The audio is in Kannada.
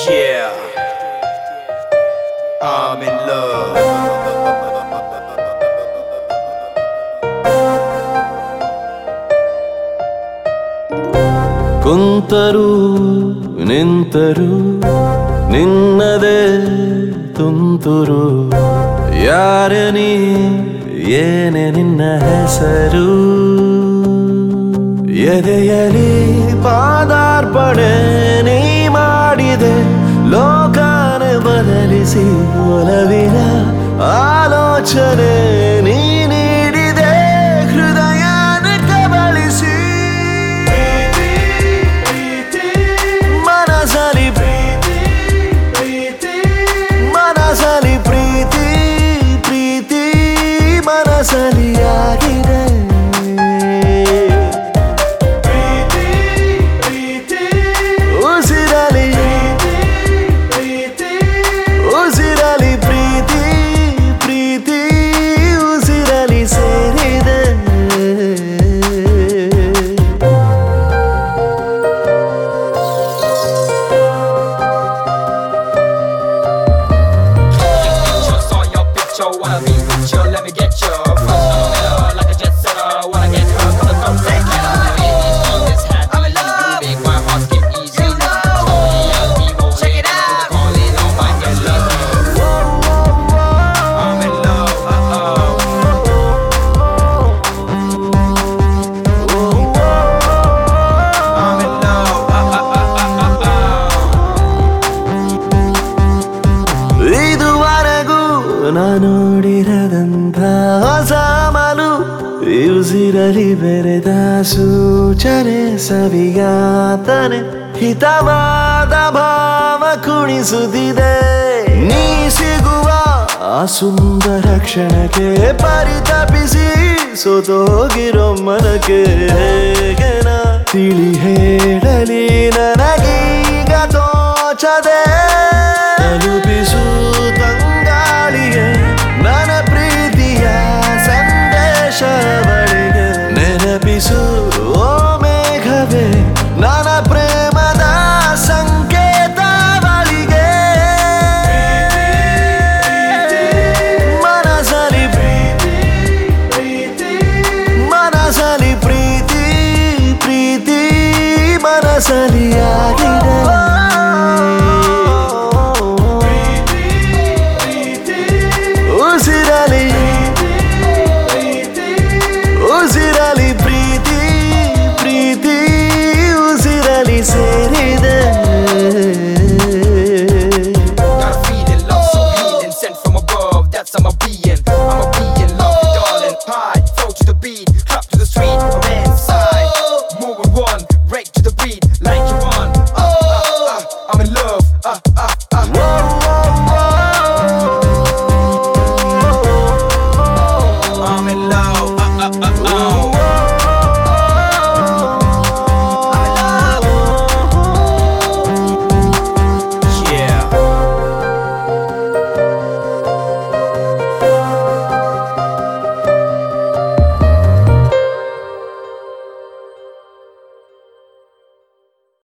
Yeah. I'm in love. ಕುಂತರು ನಿಂತರು ನಿನ್ನದೇ ತುಂತುರು ಯಾರ ನೀ ಏನೆ ನಿನ್ನ ಹೆಸರು ಎದೆಯಲಿ ಪಾದಾರ್ಪಣೆ ನೀ ಮಾಡಿದೆ ಲೋಕಾನ ಬದಲಿಸಿ ಒಲವಿನ ಆಲೋಚನೆ ನೀ ನೀಡಿದೆ ಹೃದಯನ ಕಬಳಿಸಿ ಮನಸಲಿ ಪ್ರೀತಿ ಮನಸಲಿ ಪ್ರೀತಿ ಪ್ರೀತಿ ಮನಸಲಿ ಆಗಿದೆ ಉಸಿರಲಿ ಉಸಿರಲಿ ಪ್ರೀತಿ ಪ್ರೀತಿ ಉಸಿರಲಿ ಸೇರಿದೆ picture, saw your picture, wanna be with you, let me get you. Fresh on the like a jet setter, wanna get her, come come take it. Ladies on this happy, I'm in love. Make my heart skip easy. You know, I'll be rolling Check it out. Calling on my yellow. I'm in love. Uh-oh. I'm in love. ಇದುವರೆಗೂ ನಾ ನೋಡಿರದಂಥ ಹೊಸ ಮನು ಉಸಿರಲಿ ಬೆರೆದ ಸೂಚನೆ ಸವಿಯಾತನೆ ಹಿತವಾದ ಭಾವ ಕುಣಿಸುತ್ತಿದೆ ನೀ ಸಿಗುವ ಆ ಸುಂದರ ಕ್ಷಣಕ್ಕೆ ಪರಿತಪಿಸಿ ಸೋತೋಗಿರೋ ಮನಕ್ಕೆ ಹೇಗೆ ನಾ ತಿಳಿ ಹೇಳಲಿ ನನಗೀಗ ತೋಚದೆ ತಲುಪಿಸು ತಂಗಾಳಿಗೆ ನನ್ನ ಪ್ರೀತಿಯ ಸಂದೇಶವಳಿಗೆ ನೆನಪಿಸು ಓ ಮೇಘವೇ ನನ್ನ ಪ್ರೇಮದ ಸಂಕೇತವಳಿಗೆ ಮನಸಲಿ ಪ್ರೀತಿ ಮನಸಲಿ ಪ್ರೀತಿ ಪ್ರೀತಿ ಮನಸಲಿಯ